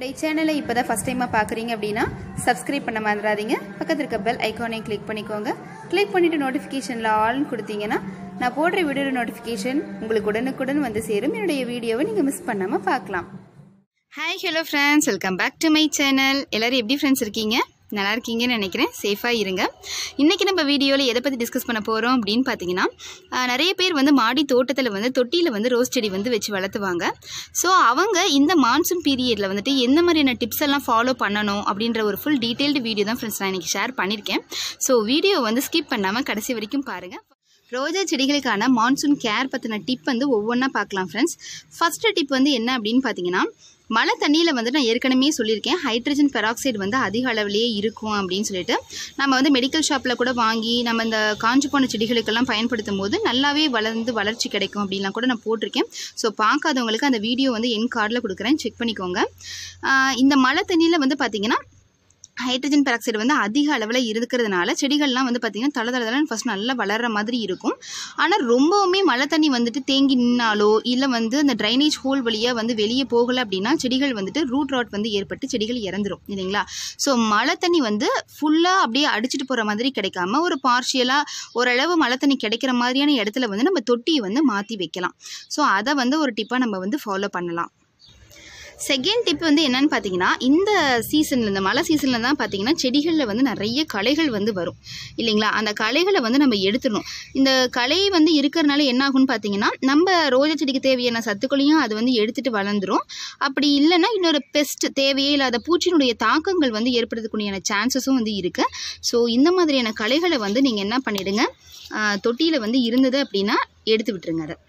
என்னுடைய சேனலை இப்போ தான் ஃபஸ்ட் டைமாக பார்க்குறீங்க அப்படின்னா சப்ஸ்கிரைப் பண்ண மறந்துடாதீங்க பக்கத்தில் இருக்க பெல் ஐக்கானையும் கிளிக் பண்ணிக்கோங்க கிளிக் பண்ணிவிட்டு நோட்டிஃபிகேஷனில் ஆல்னு கொடுத்தீங்கன்னா நான் போடுற வீடியோ நோட்டிஃபிகேஷன் உங்களுக்கு உடனுக்குடன் வந்து சேரும் என்னுடைய வீடியோவை நீங்கள் மிஸ் பண்ணாமல் பார்க்கலாம் hi hello friends welcome back to my channel எல்லோரும் எப்படி ஃப்ரெண்ட்ஸ் இருக்கீங்க நல்லா இருக்கீங்கன்னு நினைக்கிறேன் சேஃபாக இருங்க இன்றைக்கி நம்ம வீடியோவில் எதை பற்றி டிஸ்கஸ் பண்ண போகிறோம் அப்படின்னு பார்த்தீங்கன்னா ஆஹ், நிறைய பேர் வந்து மாடி தோட்டத்தில் வந்து தொட்டியில் வந்து ரோஸ் செடி வந்து வச்சு வளர்த்துவாங்க ஸோ அவங்க இந்த மான்சூன் பீரியடில் வந்துட்டு எந்த மாதிரியான டிப்ஸ் எல்லாம் ஃபாலோ பண்ணணும் அப்படின்ற ஒரு ஃபுல் டீட்டெயில்டு வீடியோ தான் ஃப்ரெண்ட்ஸ் நான் இன்றைக்கி ஷேர் பண்ணியிருக்கேன் ஸோ வீடியோ வந்து ஸ்கிப் பண்ணாமல் கடைசி வரைக்கும் பாருங்கள் ரோஜா செடிகளுக்கான மான்சூன் கேர் பற்றின டிப் வந்து ஒவ்வொன்றா பார்க்கலாம் ஃப்ரெண்ட்ஸ் ஃபஸ்ட்டு டிப் வந்து என்ன அப்படின்னு பார்த்தீங்கன்னா மழை தண்ணியில் வந்து நான் ஏற்கனவே சொல்லியிருக்கேன் ஹைட்ரஜன் பெராக்சைடு வந்து அதிக அளவிலேயே இருக்கும் அப்படின்னு சொல்லிட்டு நம்ம வந்து மெடிக்கல் ஷாப்பில் கூட வாங்கி நம்ம இந்த காஞ்சு போன செடிகளுக்கெல்லாம் பயன்படுத்தும் போது நல்லாவே வளர்ந்து வளர்ச்சி கிடைக்கும் அப்படின்லாம் கூட நான் போட்டிருக்கேன் ஸோ பார்க்காதவங்களுக்கு அந்த வீடியோ வந்து என் கார்டில் கொடுக்குறேன் செக் பண்ணிக்கோங்க ஆஹ் இந்த மழை தண்ணியில் வந்து பார்த்தீங்கன்னா ஹைட்ரஜன் பெராக்சைடு வந்து அதிக அளவில் இருக்கிறதுனால செடிகள்லாம் வந்து பார்த்திங்கன்னா தள தள தளன்னு ஃபஸ்ட் நல்லா வளர்கிற மாதிரி இருக்கும் ஆனால் ரொம்பவுமே மழை தண்ணி வந்துட்டு தேங்கி நின்னாலோ இல்லை வந்து அந்த ட்ரைனேஜ் ஹோல் வழியாக வந்து வெளியே போகலை அப்படின்னா செடிகள் வந்துட்டு ரூட் ராட் வந்து ஏற்பட்டு செடிகள் இறந்துரும் இல்லைங்களா ஸோ மழை தண்ணி வந்து ஃபுல்லாக அப்படியே அடிச்சிட்டு போகிற மாதிரி கிடைக்காம ஒரு பார்ஷியலாக ஓரளவு மழை தண்ணி கிடைக்கிற மாதிரியான இடத்துல வந்து நம்ம தொட்டியை வந்து மாற்றி வைக்கலாம் ஸோ அதை வந்து ஒரு டிப்பாக நம்ம வந்து ஃபாலோ பண்ணலாம் செகண்ட் டிப் வந்து என்னன்னு பார்த்தீங்கன்னா இந்த சீசனில் இந்த மழை சீசனில் தான் பார்த்தீங்கன்னா செடிகளில் வந்து நிறைய களைகள் வந்து வரும் இல்லைங்களா அந்த களைகளை வந்து நம்ம எடுத்துடணும் இந்த களை வந்து இருக்கிறனால என்ன ஆகும்னு பார்த்தீங்கன்னா நம்ம ரோஜா செடிக்கு தேவையான சத்துக்களையும் அது வந்து எடுத்துட்டு வளர்ந்துரும் அப்படி இல்லைன்னா இன்னொரு பெஸ்ட் தேவையே இல்லாத பூச்சியினுடைய தாக்கங்கள் வந்து ஏற்படுறதுக்குரிய சான்சஸும் வந்து இருக்குது ஸோ இந்த மாதிரியான களைகளை வந்து நீங்கள் என்ன பண்ணிடுங்க தொட்டியில் வந்து இருந்தது அப்படின்னா எடுத்து விட்டுருங்க அதை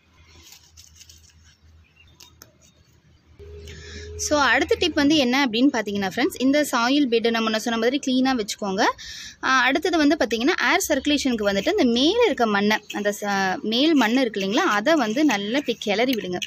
ஸோ அடுத்த டிப் வந்து என்ன அப்படின்னு பார்த்தீங்கன்னா ஃப்ரெண்ட்ஸ் இந்த சாயில் பெட்டு நம்ம முன்ன சொன்ன மாதிரி க்ளீனாக வச்சுக்கோங்க ஆஹ் அடுத்தது வந்து பார்த்தீங்கன்னா ஏர் சர்க்குலேஷனுக்கு வந்துட்டு இந்த மேலே இருக்க மண்ணை அந்த ச மேல் மண் இருக்கு இல்லைங்களா அதை வந்து நல்லா இப்படி கிளறி விடுங்க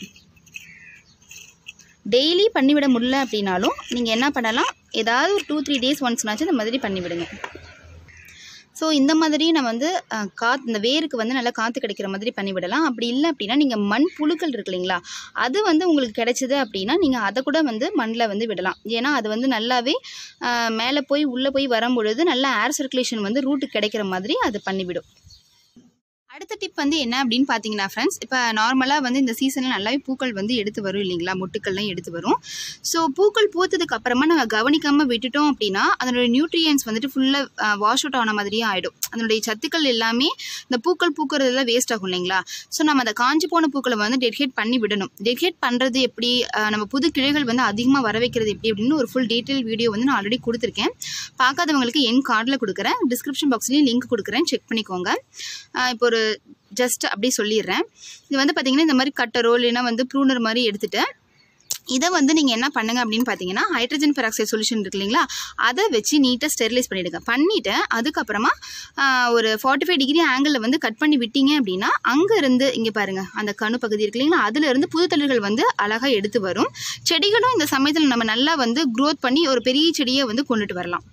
டெய்லி பண்ணிவிட முடியல அப்படின்னாலும் நீங்கள் என்ன பண்ணலாம் ஏதாவது ஒரு டூ த்ரீ டேஸ் ஒன்ஸ்னாச்சும் இந்த மாதிரி பண்ணிவிடுங்க ஸோ இந்த மாதிரி நம்ம வந்து அஹ், காத் இந்த வேருக்கு வந்து நல்லா காற்று கிடைக்கிற மாதிரி பண்ணிவிடலாம் அப்படி இல்லை அப்படின்னா நீங்கள் மண் புழுக்கள் இருக்கு இல்லைங்களா அது வந்து உங்களுக்கு கிடைச்சது அப்படின்னா நீங்கள் அதை கூட வந்து மண்ணில் வந்து விடலாம் ஏன்னா அது வந்து நல்லாவே அஹ், மேலே போய் உள்ளே போய் வரும்பொழுது நல்லா ஏர் சர்க்குலேஷன் வந்து ரூட்டு கிடைக்கிற மாதிரி அது பண்ணிவிடும் அடுத்த டிப் வந்து என்ன அப்படின்னு பார்த்தீங்கன்னா ஃப்ரெண்ட்ஸ் இப்போ நார்மலாக வந்து இந்த சீசனில் நல்லாவே பூக்கள் வந்து எடுத்து வரும் இல்லைங்களா மொட்டுக்கள்லாம் எடுத்து வரும் ஸோ பூக்கள் பூத்ததுக்கு அப்புறமா நாங்கள் கவனிக்காமல் விட்டுட்டோம் அப்படின்னா அதனுடைய நியூட்ரியன்ஸ் வந்துட்டு ஃபுல்லாக வாஷ் அவுட் ஆன மாதிரியே ஆகிடும் அதனுடைய சத்துக்கள் எல்லாமே இந்த பூக்கள் பூக்கிறதுல வேஸ்ட் ஆகும் இல்லைங்களா ஸோ நம்ம அந்த காஞ்சி போன பூக்களை வந்து டெடிகேட் பண்ணி விடணும் டெடிகேட் பண்ணுறது எப்படி அஹ், நம்ம புது கிளைகள் வந்து அதிகமாக வர வைக்கிறது எப்படி அப்படின்னு ஒரு ஃபுல் டீட்டெயில் வீடியோ வந்து நான் ஆல்ரெடி கொடுத்துருக்கேன் பார்க்காதவங்களுக்கு என் கார்டில் கொடுக்குறேன் டிஸ்கிரிப்ஷன் பாக்ஸ்லேயும் லிங்க் கொடுக்குறேன் செக் பண்ணிக்கோங்க அஹ், இப்போ ஒரு ஜஸ்ட் அப்படி சொல்லிடுறேன் இது வந்து பார்த்தீங்கன்னா இந்த மாதிரி கட்டரோ இல்லைன்னா வந்து ப்ரூனர் மாதிரி எடுத்துட்டு இதை வந்து நீங்கள் என்ன பண்ணுங்க அப்படின்னு பார்த்தீங்கன்னா ஹைட்ரஜன் பெராக்சைடு சொல்யூஷன் இருக்கு இல்லைங்களா அதை வச்சு நீட்டாக ஸ்டெரிலைஸ் பண்ணிவிடுங்க பண்ணிவிட்டு அதுக்கப்புறமா ஆஹ், ஒரு ஃபார்ட்டி ஃபைவ் டிகிரி ஆங்கிளில் வந்து கட் பண்ணி விட்டீங்க அப்படின்னா அங்கேருந்து இங்கே பாருங்கள் அந்த கணு பகுதி இருக்கு இல்லைங்களா அதுலேருந்து புது தளிர்கள் வந்து அழகாக எடுத்து வரும் செடிகளும் இந்த சமயத்தில் நம்ம நல்லா வந்து க்ரோத் பண்ணி ஒரு பெரிய செடியை வந்து கொண்டுட்டு வரலாம்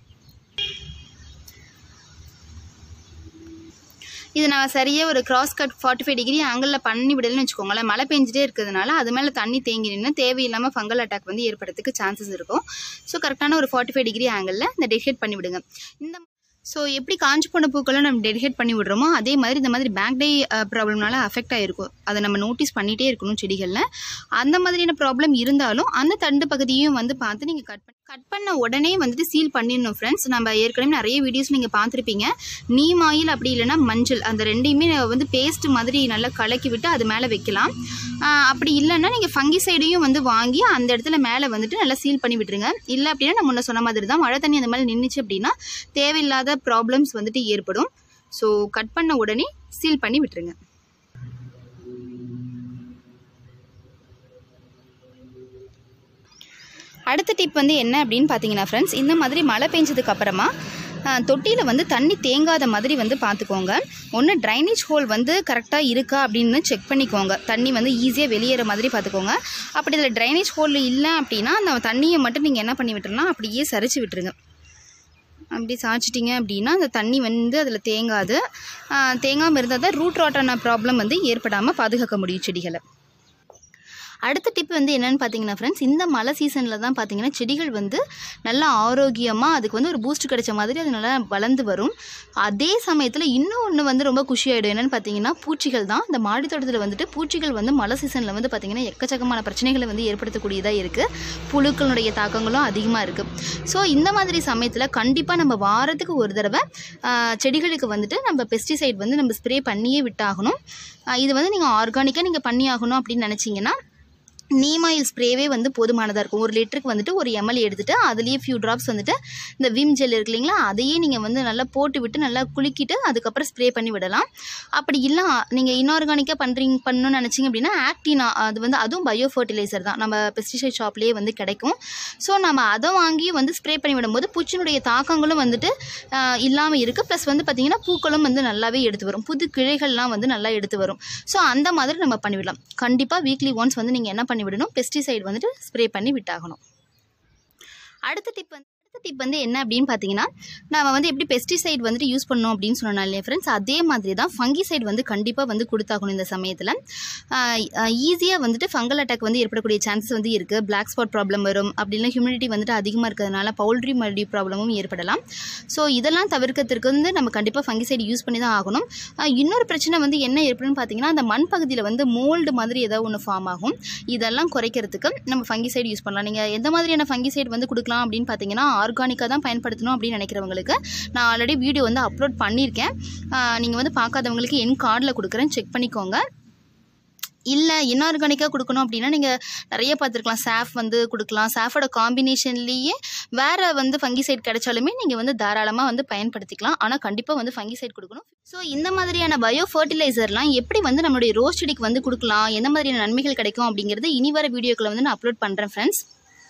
இது நான் சரியாக ஒரு cross cut forty five degree ஆங்கிளில் பண்ணி விடலன்னு வச்சுக்கோங்களேன் மழை பெஞ்சிட்டே இருக்கிறதுனால அது மேலே தண்ணி தேங்கி நின்று தேவையில்லாமல் ஃபங்கல் அட்டாக் வந்து ஏற்படுறதுக்கு சான்சஸ் இருக்கும் ஸோ கரெக்டான ஒரு ஃபார்ட்டி ஃபைவ் டிகிரி ஆங்கிளில் இந்த டெடிகேட் பண்ணி விடுங்க இந்த ஸோ எப்படி காஞ்சி போன பூக்களை நம்ம டெடிகேட் பண்ணி விடுறோமோ அதே மாதிரி இந்த மாதிரி பேக் டே ப்ராப்ளம்னால அஃபெக்ட் ஆகிருக்கும் அதை நம்ம நோட்டீஸ் பண்ணிகிட்டே இருக்கணும் செடிகளில் அந்த மாதிரியான ப்ராப்ளம் இருந்தாலும் அந்த தண்டு பகுதியும் வந்து பார்த்து நீங்கள் கட் பண்ணி கட் பண்ண உடனே வந்துட்டு சீல் பண்ணிடணும் ஃப்ரெண்ட்ஸ் நம்ம ஏற்கனவே நிறைய வீடியோஸ் நீங்கள் பார்த்துருப்பீங்க நீம் ஆயில் அப்படி இல்லைன்னா மஞ்சள் அந்த ரெண்டையுமே வந்து பேஸ்ட் மாதிரி நல்லா கலக்கி விட்டு அது மேலே வைக்கலாம் ஆஹ் அப்படி இல்லைன்னா நீங்கள் ஃபங்கிசைடையும் வந்து வாங்கி அந்த இடத்துல மேலே வந்துட்டு நல்லா சீல் பண்ணி விட்டுருங்க இல்லை அப்படின்னா நான் முன்ன சொன்ன மாதிரி தான் மழை தண்ணி அந்த மாதிரி நின்றுச்சு அப்படின்னா தேவையில்லாத ப்ராப்ளம்ஸ் வந்துட்டு ஏற்படும் ஸோ கட் பண்ண உடனே சீல் பண்ணி விட்டுருங்க அடுத்த டிப் வந்து என்ன அப்படின்னு பார்த்தீங்கன்னா ஃப்ரெண்ட்ஸ் இந்த மாதிரி மழை பெஞ்சதுக்கு அப்புறமா தொட்டியில் வந்து தண்ணி தேங்காத மாதிரி வந்து பார்த்துக்கோங்க ஒன்று ட்ரைனேஜ் ஹோல் வந்து கரெக்டாக இருக்கா அப்படின்னு செக் பண்ணிக்கோங்க தண்ணி வந்து ஈஸியாக வெளியேற மாதிரி பார்த்துக்கோங்க அப்படி இதில் ட்ரைனேஜ் ஹோல் இல்லை அப்படின்னா அந்த தண்ணியை மட்டும் நீங்கள் என்ன பண்ணி விட்டுறலாம் அப்படியே சரிச்சு விட்டுருங்க அப்படி சாய்ச்சிட்டிங்க அப்படின்னா அந்த தண்ணி வந்து அதில் தேங்காது தேங்காமல் இருந்தால் தான் ரூட் ராட்டான ப்ராப்ளம் வந்து ஏற்படாமல் பாதுகாக்க முடியும் செடிகளை அடுத்த டிப் வந்து என்னன்னு பார்த்தீங்கன்னா ஃப்ரெண்ட்ஸ் இந்த மழை சீசனில் தான் பார்த்தீங்கன்னா செடிகள் வந்து நல்லா ஆரோக்கியமாக அதுக்கு வந்து ஒரு பூஸ்ட் கிடைச்ச மாதிரி அது நல்லா வளர்ந்து வரும் அதே சமயத்தில் இன்னும் ஒன்று வந்து ரொம்ப குஷியாயிடும் என்னன்னு பார்த்தீங்கன்னா பூச்சிகள் தான் இந்த மாடி தோட்டத்தில் வந்துட்டு பூச்சிகள் வந்து மழை சீசனில் வந்து பார்த்தீங்கன்னா எக்கச்சக்கமான பிரச்சனைகளை வந்து ஏற்படுத்தக்கூடியதாக இருக்குது புழுக்களுடைய தாக்கங்களும் அதிகமாக இருக்குது ஸோ இந்த மாதிரி சமயத்தில் கண்டிப்பாக நம்ம வாரத்துக்கு ஒரு தடவை ஆஹ், செடிகளுக்கு வந்துட்டு நம்ம பெஸ்டிசைட் வந்து நம்ம ஸ்ப்ரே பண்ணியே விட்டாகணும் ஆஹ், இது வந்து நீங்கள் ஆர்கானிக்காக நீங்கள் பண்ணி ஆகணும் அப்படின்னு நினச்சிங்கன்னா நீம் ஆயில் ஸ்ப்ரேவே வந்து போதுமானதாக இருக்கும் ஒரு லிட்டருக்கு வந்துட்டு ஒரு எம்எல் எடுத்துட்டு அதுலேயே ஃபியூ ட்ராப்ஸ் வந்துட்டு இந்த விம் ஜெல் இருக்கு இல்லைங்களா அதையே நீங்கள் வந்து நல்லா போட்டு விட்டு நல்லா குலுக்கிட்டு அதுக்கப்புறம் ஸ்ப்ரே பண்ணி விடலாம் அப்படி இல்லை நீங்கள் இன்ஆர்கானிக்காக பண்ணுறீங்க பண்ணணும்னு நினச்சிங்க அப்படின்னா ஆக்டினா அது வந்து அதுவும் பயோ ஃபர்டிலைசர் தான் நம்ம பெஸ்டிசைட் ஷாப்லேயே வந்து கிடைக்கும் ஸோ நம்ம அதை வாங்கி வந்து ஸ்ப்ரே பண்ணி விடும்போது பூச்சினுடைய தாக்கங்களும் வந்துட்டு இல்லாமல் இருக்குது ப்ளஸ் வந்து பார்த்திங்கன்னா பூக்களும் வந்து நல்லாவே எடுத்து வரும் புது கிளைகள்லாம் வந்து நல்லா எடுத்து வரும் ஸோ அந்த மாதிரி நம்ம பண்ணிவிடலாம் கண்டிப்பாக வீக்லி ஒன்ஸ் வந்து நீங்கள் என்ன பண்ணி விடணும் பெஸ்டிசைட் வந்துட்டு ஸ்ப்ரே பண்ணி விட்டாகணும் அடுத்த டிப் வந்து அடுத்த டிப் வந்து என்ன அப்படின்னு பார்த்தீங்கன்னா நம்ம வந்து எப்படி பெஸ்டிசைட் வந்துட்டு யூஸ் பண்ணோம் அப்படின்னு சொன்னோம் இல்லையா ஃப்ரெண்ட்ஸ் அதே மாதிரி தான் ஃபங்கிசைட் வந்து கண்டிப்பாக வந்து கொடுத்தாகணும் இந்த சமயத்தில் ஈஸியாக வந்துட்டு ஃபங்கல் அட்டாக் வந்து ஏற்படக்கூடிய சான்சஸ் வந்து இருக்குது பிளாக் ஸ்பாட் ப்ராப்ளம் வரும் அப்படி இல்லை ஹியூமிடிட்டி வந்துட்டு அதிகமாக இருக்கிறதுனால பவுல்ட்ரி மல்டி ப்ராப்ளமும் ஏற்படலாம் ஸோ இதெல்லாம் தவிர்க்கிறதுக்கு வந்து நம்ம கண்டிப்பாக ஃபங்கிசைட் யூஸ் பண்ணி தான் ஆகணும் ஆஹ் இன்னொரு பிரச்சனை வந்து என்ன ஏற்படுன்னு பார்த்தீங்கன்னா அந்த மண் பகுதியில் வந்து மோல்டு மாதிரி ஏதாவது ஒன்று ஃபார்ம் ஆகும் இதெல்லாம் குறைக்கிறதுக்கு நம்ம ஃபங்கிசைட் யூஸ் பண்ணலாம் நீங்கள் எந்த மாதிரியான ஃபங்கிசைட் வந்து கொடுக்கலாம் அப்படின்னு பார்த்தீங்கன்னா ஆர்கானிக்காக தான் பயன்படுத்தணும் அப்படின்னு நினைக்கிறவங்களுக்கு நான் ஆல்ரெடி வீடியோ வந்து அப்லோட் பண்ணியிருக்கேன் நீங்கள் வந்து பார்க்காதவங்களுக்கு என் கார்டில் கொடுக்குறேன் செக் பண்ணிக்கோங்க இல்லை இன்ஆர்கானிக்காக கொடுக்கணும் அப்படின்னா நீங்கள் நிறைய பார்த்துருக்கலாம் சாஃப் வந்து கொடுக்கலாம் சாஃபோட காம்பினேஷன்லேயே வேறு வந்து ஃபங்கிசைட் கிடைச்சாலுமே நீங்கள் வந்து தாராளமாக வந்து பயன்படுத்திக்கலாம் ஆனால் கண்டிப்பாக வந்து ஃபங்கிசைட் கொடுக்கணும் ஸோ இந்த மாதிரியான பயோ ஃபர்டிலைசர்லாம் எப்படி வந்து நம்மளுடைய ரோஸ் செடிக்கு வந்து கொடுக்கலாம் எந்த மாதிரியான நன்மைகள் கிடைக்கும் அப்படிங்கிறது இனி வர வீடியோக்களை வந்து நான் அப்லோட் பண்ணுறேன் ஃப்ரெண்ட்ஸ்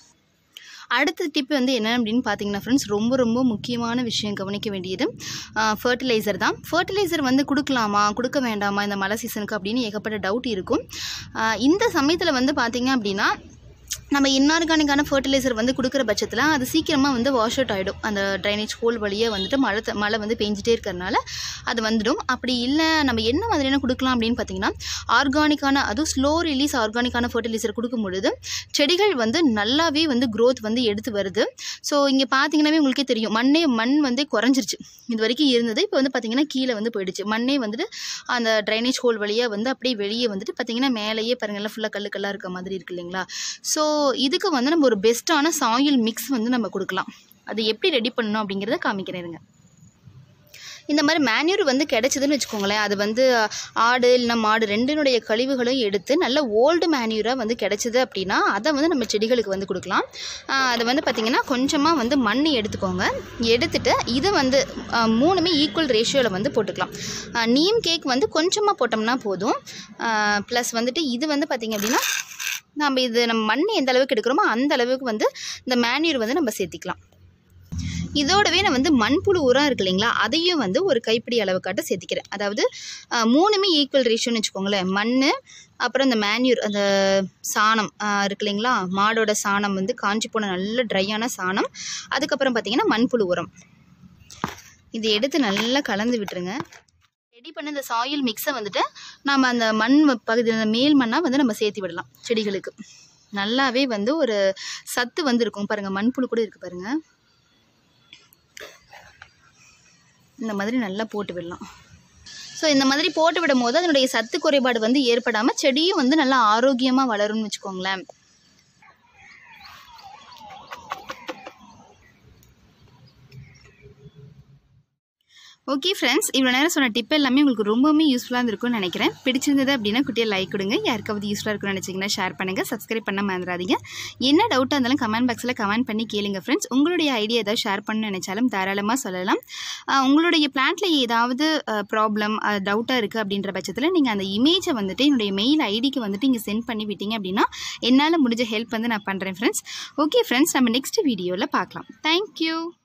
அடுத்த டிப் வந்து என்ன அப்படின்னு பார்த்தீங்கன்னா ஃப்ரெண்ட்ஸ் ரொம்ப ரொம்ப முக்கியமான விஷயம் கவனிக்க வேண்டியது ஃபர்டிலைசர் தான் ஃபர்டிலைசர் வந்து கொடுக்கலாமா கொடுக்க வேண்டாமா இந்த மழை சீசனுக்கு அப்படின்னு ஏகப்பட்ட டவுட் இருக்கும் ஆஹ் இந்த சமயத்தில் வந்து பார்த்தீங்க அப்படின்னா நம்ம இன்ஆர்கானிக்கான ஃபர்டிலைசர் வந்து கொடுக்குற பட்சத்தில் அது சீக்கிரமாக வந்து வாஷ் அவுட் ஆகிடும் அந்த ட்ரைனேஜ் ஹோல் வழியாக வந்துட்டு மழை த- மழை வந்து பெஞ்சிட்டே இருக்கிறதுனால அது வந்துடும் அப்படி இல்லை நம்ம என்ன மாதிரியான கொடுக்கலாம் அப்படின்னு பார்த்தீங்கன்னா ஆர்கானிக்கான அதுவும் ஸ்லோ ரிலீஸ் ஆர்கானிக்கான ஃபர்டிலைசர் கொடுக்கும் பொழுது செடிகள் வந்து நல்லாவே வந்து growth வந்து எடுத்து வருது ஸோ இங்கே பார்த்தீங்கன்னாவே உங்களுக்கே தெரியும் மண்ணே மண் வந்து குறைஞ்சிருச்சு இது வரைக்கும் இருந்தது இப்போ வந்து பார்த்தீங்கன்னா கீழே வந்து போயிடுச்சு மண்ணே வந்துட்டு அந்த ட்ரைனேஜ் ஹோல் வழியாக வந்து அப்படியே வெளியே வந்துட்டு பார்த்தீங்கன்னா மேலேயே பாருங்கள்லாம் ஃபுல்லாக கல்லு கல்லாக இருக்க மாதிரி இருக்கு இல்லைங்களா ஸோ இதுக்கு வந்து நம்ம ஒரு பெஸ்ட்டான சாயில் மிக்ஸ் வந்து நம்ம கொடுக்கலாம் அது எப்படி ரெடி பண்ணணும் அப்படிங்கிறத காமிக்கிறேன் இருங்க இந்த மாதிரி மேன்யூர் வந்து கிடைச்சதுன்னு வச்சுக்கோங்களேன் அது வந்து ஆடு இல்லைன்னா மாடு ரெண்டினுடைய கழிவுகளையும் எடுத்து நல்ல ஓல்டு மேன்யூராக வந்து கிடைச்சது அப்படின்னா அதை வந்து நம்ம செடிகளுக்கு வந்து கொடுக்கலாம் ஆஹ் அது வந்து பார்த்திங்கன்னா கொஞ்சமாக வந்து மண் எடுத்துக்கோங்க எடுத்துட்டு இது வந்து ஆஹ் மூணுமே ஈக்குவல் ரேஷியோவில் வந்து போட்டுக்கலாம் ஆஹ் நீம் கேக் வந்து கொஞ்சமாக போட்டோம்னா போதும் ப்ளஸ் வந்துட்டு இது வந்து பார்த்திங்க அப்படின்னா நம்ம இது நம்ம மண் எந்த அளவுக்கு எடுக்கிறோமோ அந்த அளவுக்கு வந்து இந்த மேன்யூர் வந்து நம்ம சேர்த்திக்கலாம் இதோடவே நான் வந்து மண்புழு உரம் இருக்கு இல்லைங்களா அதையும் வந்து ஒரு கைப்பிடி அளவுக்காட்ட சேர்த்திக்கிறேன் அதாவது ஆஹ், மூணுமே ஈக்குவல் ரேஷியோன்னு வச்சுக்கோங்களேன் மண் அப்புறம் இந்த மேன்யூர் அந்த சாணம் ஆஹ், இருக்கு இல்லைங்களா மாடோட சாணம் வந்து காஞ்சி போன நல்ல ட்ரையான சாணம் அதுக்கப்புறம் பார்த்தீங்கன்னா மண்புழு உரம் இது எடுத்து நல்லா கலந்து விட்டுருங்க ரெடி பண்ண இந்த சாயில் மிக்ஸை வந்துட்டு நம்ம அந்த மண் பகுதி அந்த மேல் மண்ணாக வந்து நம்ம சேர்த்து விடலாம் செடிகளுக்கு நல்லாவே வந்து ஒரு சத்து வந்து இருக்கும் பாருங்கள் மண்புழு கூட இருக்குது பாருங்கள் இந்த மாதிரி நல்லா போட்டு விடலாம் ஸோ இந்த மாதிரி போட்டு விடும் போது அதனுடைய சத்து குறைபாடு வந்து ஏற்படாமல் செடியும் வந்து நல்லா ஆரோக்கியமாக வளரும்னு வச்சுக்கோங்களேன் ஓகே ஃப்ரெண்ட்ஸ் இவ்வளோ நேரம் சொன்ன டிப் எல்லாமே உங்களுக்கு ரொம்பவுமே யூஸ்ஃபுல்லாக இருந்திருக்கும்னு நினைக்கிறேன் பிடிச்சிருந்தது அப்படின்னா குட்டியை லைக் கொடுங்க யாருக்காவது யூஸ்ஃபுல்லாக இருக்கும்னு நினச்சிங்கன்னா ஷேர் பண்ணுங்கள் சப்ஸ்கிரைப் பண்ண மறந்துடாதீங்க என்ன டவுட்டாக இருந்தாலும் கமெண்ட் பாக்ஸில் கமெண்ட் பண்ணி கேளுங்க ஃப்ரெண்ட்ஸ் உங்களுடைய ஐடியா ஏதாவது ஷேர் பண்ணணும்னு நினைச்சாலும் தாராளமாக சொல்லலாம் ஆஹ் உங்களுடைய பிளான்ட்டில் ஏதாவது ப்ராப்ளம் டவுட்டாக இருக்குது அப்படின்ற பட்சத்தில் நீங்கள் அந்த இமேஜை வந்துட்டு என்னுடைய மெயில் ஐடிக்கு வந்துட்டு இங்கே சென்ட் பண்ணி விட்டீங்க அப்படின்னா என்னால் முடிஞ்ச ஹெல்ப் வந்து நான் பண்ணுறேன் ஃப்ரெண்ட்ஸ் ஓகே ஃப்ரெண்ட்ஸ் நம்ம நெக்ஸ்ட் வீடியோவில் பார்க்கலாம் தேங்க்யூ